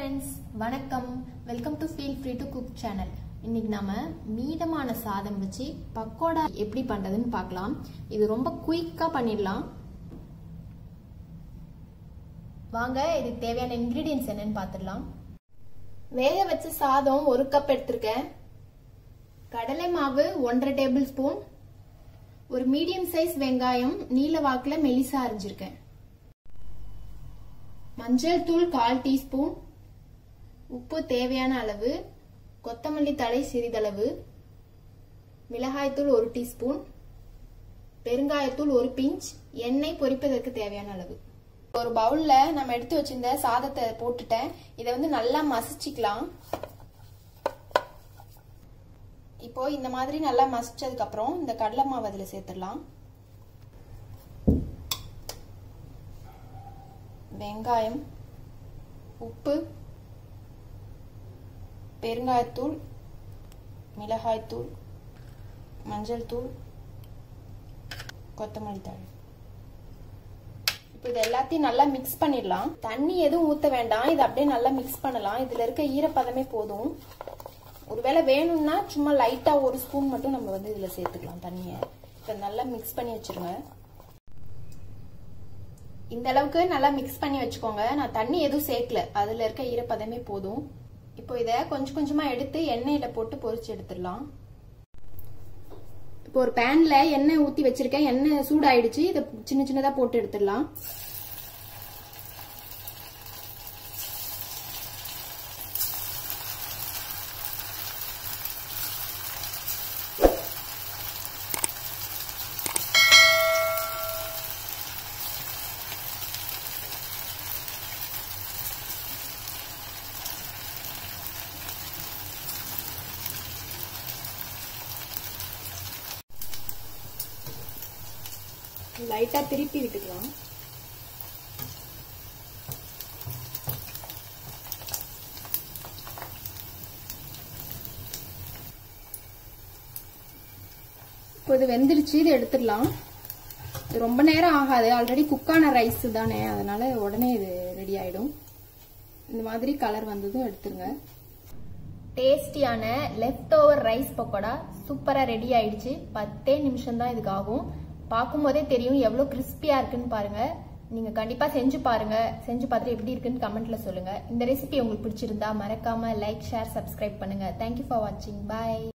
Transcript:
friends வணக்கம் welcome to feel free to cook channel இன்னைக்கு நாம மீதமான சாதம் வச்சு பக்கோடா எப்படி பண்றதுன்னு பார்க்கலாம் இது ரொம்ப குயிக்கா பண்ணிடலாம் வாங்க இதுக்கு தேவையான இன்கிரீடியன்ஸ் என்னன்னு பார்த்துடலாம் வேக வச்ச சாதம் ஒரு கப் எடுத்திருக்கேன் கடலை மாவு ஒன்றரை டேபிள் ஸ்பூன் ஒரு மீடியம் சைஸ் வெங்காயம் நீல வாக்குல மெலிசா அரிஞ்சிருக்கேன் மஞ்சள் தூள் கால் டீஸ்பூன் உப்பு தேவையான அளவு கொத்தமல்லி தழை சிறிதளவு மிளகாய்த்தூள் ஒரு டீஸ்பூன் பெருங்காயத்தூள் ஒரு பிஞ்ச் எண்ணெய் பொரிப்பதற்கு தேவையான அளவு ஒரு பவுல்ல நம்ம எடுத்து வச்சிருந்த சாதத்தை போட்டுட்டேன் இதை வந்து நல்லா மசிச்சுக்கலாம் இப்போ இந்த மாதிரி நல்லா மசிச்சதுக்கு அப்புறம் இந்த கடலை மாவு அதில் சேர்த்துடலாம் வெங்காயம் உப்பு பெருங்காயத்தூள் மிளகாய்த்தூள் மஞ்சள் தூள் கொத்தமல்லி தழை இப்போ இது எல்லாத்தையும் நல்லா மிக்ஸ் பண்ணிடலாம் தண்ணி எதுவும் ஊற்ற வேண்டாம் இது அப்படியே நல்லா மிக்ஸ் பண்ணலாம் இதில் இருக்க ஈரப்பதமே போதும் ஒருவேளை வேணும்னா சும்மா லைட்டாக ஒரு ஸ்பூன் மட்டும் நம்ம வந்து இதில் சேர்த்துக்கலாம் தண்ணியை இப்போ நல்லா மிக்ஸ் பண்ணி வச்சிருங்க இந்த அளவுக்கு நல்லா மிக்ஸ் பண்ணி வச்சுக்கோங்க நான் தண்ணி எதுவும் சேர்க்கல அதுல இருக்க ஈரப்பதமே போதும் இப்போ இதை கொஞ்சம் கொஞ்சமா எடுத்து எண்ணெயில போட்டு பொரிச்சு எடுத்துடலாம் இப்போ ஒரு பேன்ல எண்ணெய் ஊத்தி வச்சிருக்கேன் எண்ணெய் சூடாயிடுச்சு இதை சின்ன சின்னதா போட்டு எடுத்துடலாம் லைட்டா திருப்பி விட்டுக்கலாம் இப்போ இது வெந்துருச்சு இது எடுத்துடலாம் இது ரொம்ப நேரம் ஆகாது ஆல்ரெடி குக்கான ரைஸ் தானே அதனால உடனே இது ரெடி ஆயிடும் இந்த மாதிரி கலர் வந்ததும் எடுத்துருங்க டேஸ்டியான லெஃப்ட் ஓவர் ரைஸ் பக்கோடா சூப்பரா ரெடி ஆயிடுச்சு பத்தே நிமிஷம் தான் இதுக்கு ஆகும் பார்க்கும்போதே தெரியும் எவ்வளோ கிறிஸ்பியா இருக்குன்னு பாருங்க நீங்க கண்டிப்பா செஞ்சு பாருங்க செஞ்சு பார்த்துட்டு எப்படி இருக்குன்னு கமெண்ட்ல சொல்லுங்க இந்த ரெசிபி உங்களுக்கு பிடிச்சிருந்தா மறக்காம லைக் ஷேர் சப்ஸ்கிரைப் பண்ணுங்க தேங்க்யூ ஃபார் வாட்சிங் பாய்